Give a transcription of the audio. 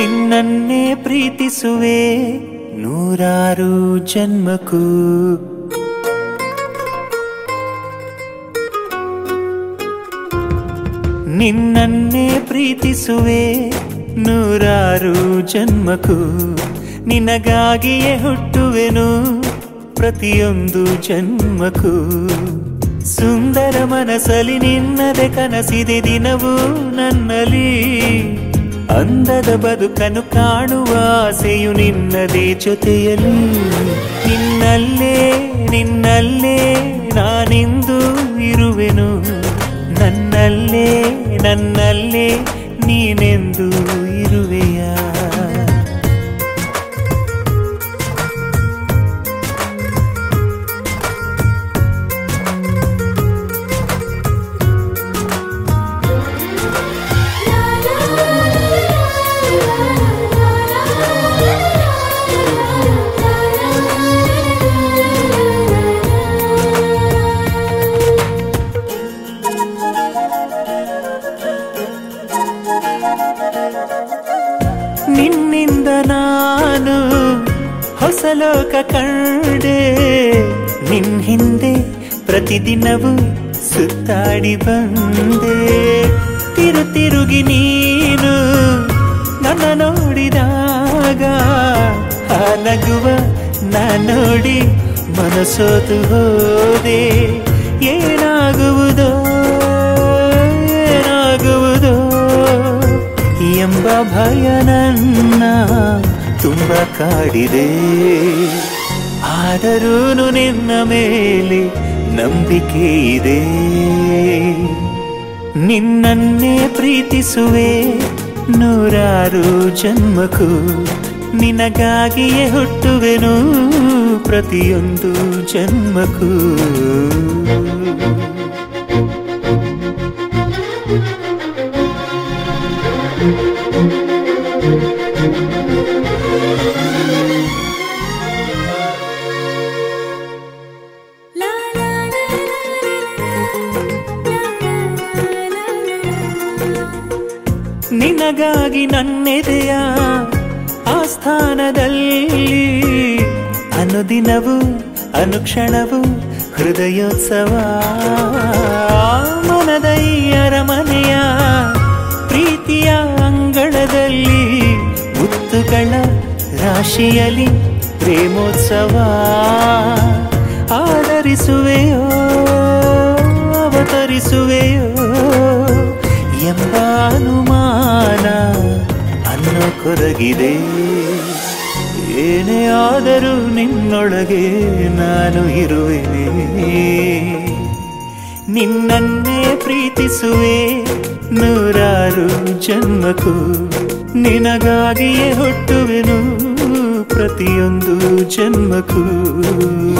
ನಿನ್ನನ್ನೇ ಪ್ರೀತಿಸುವೆ ನೂರಾರು ಜನ್ಮಕ್ಕೂ ನಿನ್ನನ್ನೇ ಪ್ರೀತಿಸುವೆ ನೂರಾರು ಜನ್ಮಕ್ಕೂ ನಿನಗಾಗಿಯೇ ಹುಟ್ಟುವೆನು ಪ್ರತಿಯೊಂದು ಜನ್ಮಕ್ಕೂ ಸುಂದರ ಮನಸಲಿ ನಿನ್ನದೆ ಕನಸಿದೆ ದಿನವೂ ನನ್ನಲ್ಲಿ ಅಂದದ ಬದುಕನ್ನು ಕಾಣುವ ಆಸೆಯು ನಿನ್ನದೇ ಜೊತೆಯಲ್ಲಿ ನಿನ್ನಲ್ಲೇ ನಿನ್ನಲ್ಲೇ ನಾನಿಂದು ಇರುವೆನು ನನ್ನಲ್ಲೇ ನನ್ನಲ್ಲೇ ನೀನೆಂದು ಇರುವೆಯಾ ನಿನ್ನಿಂದ ನಾನು ಹೊಸ ಲೋಕ ಕಂಡೆ ನಿನ್ ಹಿಂದೆ ಪ್ರತಿದಿನವೂ ಸುತ್ತಾಡಿ ಬಂದೆ ತಿರು ತಿರುಗಿ ನೀನು ನನ್ನ ನೋಡಿದಾಗ ಆ ನಗುವ ನಾ ನೋಡಿ ಮನಸೋತು ಹೋದೆ ಏನಾಗುವುದೋ ಏನಾಗುವುದೋ ಎಂಬ ಭಯ ನನ್ನ ತುಂಬ ಕಾಡಿದೆ ಆದರೂ ನಿನ್ನ ಮೇಲೆ ನಂಬಿಕೆ ಇದೆ ನಿನ್ನನ್ನೇ ಪ್ರೀತಿಸುವೆ ನೂರಾರು ಜನ್ಮಕ್ಕೂ ನಿನಗಾಗಿಯೇ ಹುಟ್ಟುವೆನು ಪ್ರತಿಯೊಂದು ಜನ್ಮಕ್ಕೂ ನಿನಗಾಗಿ ನನ್ನೆದೆಯ ಆಸ್ಥಾನದಲ್ಲಿ ಅನುದಿನವು ಅನುಕ್ಷಣವು ಹೃದಯೋತ್ಸವ ಮನದ ಈ ಅರಮನೆಯ ಪ್ರೀತಿಯ ಅಂಗಳದಲ್ಲಿ ಮುತ್ತುಗಳ ರಾಶಿಯಲಿ ಪ್ರೇಮೋತ್ಸವ ಆದರಿಸುವೆಯೋ ಅವತರಿಸುವೆಯೋ ಎಂಬ ಅನುಮಾನ ಅನ್ನೋ ಕೊರಗಿದೆ ಏನೇ ಆದರೂ ನಿನ್ನೊಳಗೆ ನಾನು ಇರುವೆನೆ ನಿನ್ನನ್ನೇ ಪ್ರೀತಿಸುವೆ ನೂರಾರು ಜನ್ಮಕ್ಕೂ ನಿನಗಾಗಿಯೇ ಹುಟ್ಟುವೆನು ಪ್ರತಿಯೊಂದು ಜನ್ಮಕ್ಕೂ